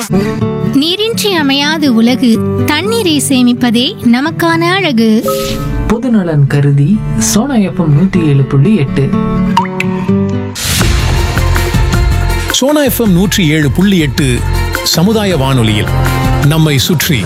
நீரின்றி அமையாது உலகு தண்ணீரை சேமிப்பதே நமக்கான அழகு பொதுநலன் கருதி சோனா எஃப்எம் நூத்தி ஏழு புள்ளி எட்டு சோனா எஃப்எம் நூற்றி ஏழு புள்ளி எட்டு சமுதாய வானொலியில் நம்மை சுற்றி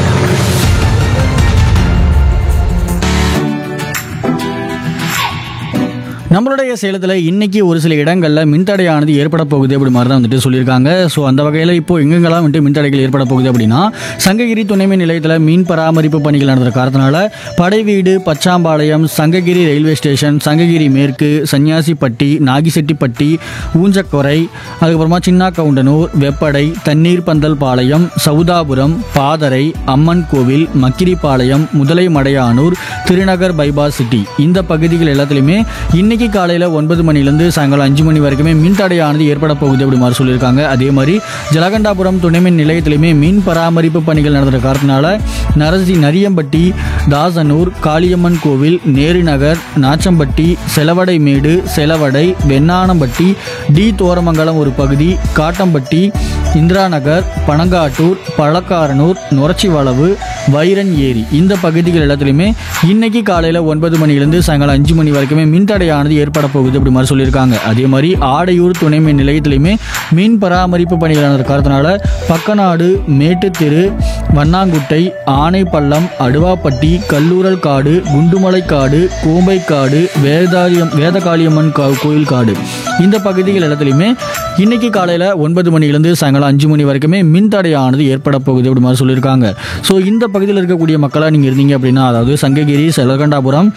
நம்மளுடைய சேலத்தில் இன்னைக்கு ஒரு சில இடங்களில் மின்தடையானது ஏற்பட போகுது அப்படி மாதிரி தான் வந்துட்டு சொல்லியிருக்காங்க ஸோ அந்த வகையில் இப்போ எங்கெங்கெல்லாம் வந்துட்டு மின்தடைகள் ஏற்பட போகுது அப்படின்னா சங்ககிரி துணைமின் நிலையத்தில் மீன் பராமரிப்பு பணிகள் நடந்த காரணத்தினால படைவீடு பச்சாம்பாளையம் சங்ககிரி ரயில்வே ஸ்டேஷன் சங்ககிரி மேற்கு சன்னியாசிப்பட்டி நாகிசெட்டிப்பட்டி ஊஞ்சக்கொரை அதுக்கப்புறமா சின்ன கவுண்டனூர் வெப்படை தண்ணீர் பந்தல் பாளையம் சவுதாபுரம் பாதரை அம்மன் கோவில் மக்கிரிப்பாளையம் முதலை மடையானூர் திருநகர் பைபாஸ் சிட்டி இந்த பகுதிகள் எல்லாத்துலேயுமே இன்னைக்கு காலையில் ஒன்பது மணிலேருந்து சாயங்காலம் அஞ்சு மணி வரைக்குமே மின்தடையானது ஏற்பட போகுது அப்படி மாதிரி சொல்லியிருக்காங்க அதே மாதிரி ஜலகண்டாபுரம் துணைமின் நிலையத்திலையுமே மின் பராமரிப்பு பணிகள் நடந்த காரணத்தினால நரசி நரியம்பட்டி தாசனூர் காளியம்மன் கோவில் நேருநகர் நாச்சம்பட்டி செலவடைமேடு செலவடை வெண்ணானம்பட்டி டி தோரமங்கலம் ஒரு பகுதி காட்டம்பட்டி இந்திரா நகர் பனங்காட்டூர் பழக்காரனூர் நுரச்சி வளவு வைரன் ஏரி இந்த பகுதிகள் எல்லாத்துலேயுமே இன்னைக்கு காலையில் ஒன்பது மணிலேருந்து சாயங்காலம் அஞ்சு மணி வரைக்குமே மின்தடையானது ஏற்பட போகுது அப்படி மாதிரி சொல்லியிருக்காங்க அதே மாதிரி ஆடையூர் துணை மின் நிலையத்திலையுமே மின் பராமரிப்பு பணிகள் நடந்த காரணத்தினால பக்கநாடு மேட்டுத்தெரு வண்ணாங்குட்டை ஆனைப்பள்ளம் அடுவாப்பட்டி கல்லூரல் காடு குண்டுமலை காடு கோம்பை காடு வேதாரியம் வேதகாளியம்மன் கா கோயில் காடு இந்த பகுதிகள் இடத்துலையுமே இன்னைக்கு காலையில் ஒன்பது மணிலேருந்து சாயங்காலம் அஞ்சு மணி வரைக்குமே மின்தடையானது ஏற்பட போகுது அப்படி மாதிரி சொல்லியிருக்காங்க ஸோ இந்த பகுதியில் இருக்கக்கூடிய மக்களாக நீங்கள் இருந்தீங்க அப்படின்னா அதாவது சங்ககிரி செலகண்டாபுரம்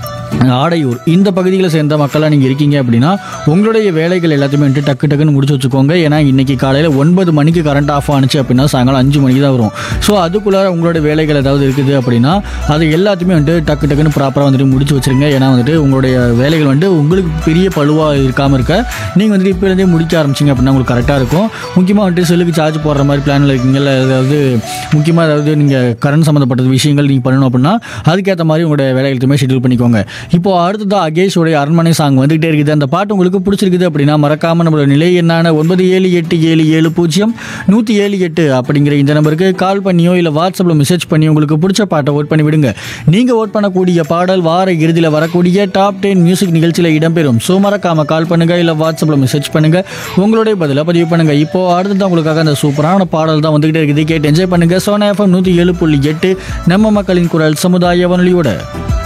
ஆடையூர் இந்த பகுதிகளை சேர்ந்த மக்களாக நீங்கள் இருக்கீங்க அப்படின்னா உங்களுடைய வேலைகள் எல்லாத்தையுமே வந்துட்டு டக்கு டக்குன்னு முடிச்சு வச்சுக்கோங்க ஏன்னா இன்னைக்கு காலையில் ஒன்பது மணிக்கு கரண்ட் ஆஃப் ஆனிச்சு அப்படின்னா சாயங்காலம் அஞ்சு மணிக்கு தான் வரும் ஸோ அதுக்குள்ளே உங்களோட வேலைகள் ஏதாவது இருக்குது அப்படின்னா அது எல்லாத்தையுமே வந்துட்டு டக்கு டக்குன்னு ப்ராப்பராக வந்துட்டு முடிச்சு வச்சிருங்க ஏன்னா வந்துட்டு உங்களுடைய வேலைகள் வந்துட்டு உங்களுக்கு பெரிய பழுவாக இருக்காமல் இருக்க நீங்கள் வந்துட்டு இப்போலேருந்தே முடிக்க ஆரம்பிச்சிங்க அப்படின்னா உங்களுக்கு கரெக்டாக இருக்கும் முக்கியமாக வந்துட்டு செல்லுக்கு சார்ஜ் போடுற மாதிரி பிளானில் இருக்கீங்க இல்லை அதாவது முக்கியமாக அதாவது நீங்கள் கரண்ட் சம்மந்தப்பட்ட விஷயங்கள் நீங்கள் பண்ணணும் அப்படின்னா அதுக்கேற்ற மாதிரி உங்களுடைய வேலைகளுக்குமே ஷெட்யூல் பண்ணிக்கோங்க இப்போ அடுத்ததாக அகேஷோடைய அரண்மனை சாங் வந்துகிட்டே இருக்குது அந்த பாட்டு உங்களுக்கு பிடிச்சிருக்குது அப்படின்னா மறக்காமல் நம்மளோட நிலை என்னான ஒன்பது ஏழு எட்டு ஏழு ஏழு பூஜ்ஜியம் நூற்றி ஏழு எட்டு அப்படிங்கிற இந்த நம்பருக்கு கால் பண்ணியோ இல்லை வாட்ஸ்அப்பில் மெசேஜ் பண்ணி உங்களுக்கு பிடிச்ச பாட்டை ஓட் பண்ணி விடுங்க நீங்கள் ஓட் பண்ணக்கூடிய பாடல் வார இறுதியில் வரக்கூடிய டாப் டென் மியூசிக் நிகழ்ச்சியில் இடம்பெறும் ஸோ மறக்காமல் கால் பண்ணுங்க இல்லை வாட்ஸ்அப்பில் மெசேஜ் பண்ணுங்க உங்களுடைய பதிலை பதிவு பண்ணுங்க இப்போ அடுத்தது உங்களுக்காக அந்த சூப்பரான பாடல் தான் வந்துகிட்டே இருக்குது கேட்டு என்ஜாய் பண்ணுங்க சோனா எஃப்எம் நூற்றி ஏழு புள்ளி எட்டு நம்ம மக்களின் குரல் சமுதாய வானொலியோட